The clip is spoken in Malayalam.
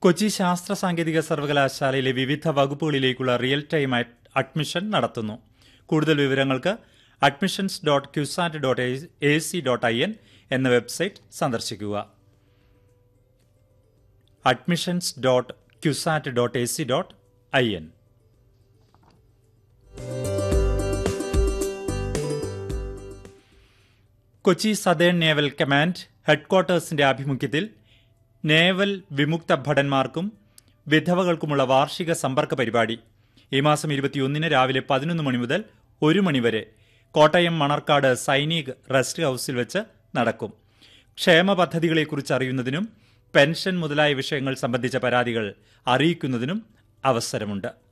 കൊച്ചി ശാസ്ത്ര സാങ്കേതിക സർവകലാശാലയിലെ വിവിധ വകുപ്പുകളിലേക്കുള്ള റിയൽ ടൈം അഡ്- അഡ്മിഷൻ നടത്തുന്നു കൂടുതൽ വിവരങ്ങൾക്ക് admissions dot Cusat dot A C dot I N എന്ന വെബ്സൈറ്റ് സന്ദർശിക്കുക admissions dot Cusat dot A C dot I N Kochi southern naval command ഹെഡ്ക്വാർട്ടേഴ്സിന്റെ ആഭിമുഖ്യത്തിൽ നേവൽ വിമുക്ത ഭടന്മാർക്കും വിധവകൾക്കുമുള്ള വാർഷിക സമ്പർക്ക പരിപാടി ഈ മാസം ഇരുപത്തിയൊന്നിന് രാവിലെ പതിനൊന്ന് മണി മുതൽ ഒരു മണിവരെ കോട്ടയം മണർക്കാട് സൈനിക് റെസ്റ്റ് ഹൌസിൽ വെച്ച് നടക്കും ക്ഷേമ പദ്ധതികളെക്കുറിച്ച് അറിയുന്നതിനും പെൻഷൻ മുതലായ വിഷയങ്ങൾ സംബന്ധിച്ച പരാതികൾ അറിയിക്കുന്നതിനും അവസരമുണ്ട്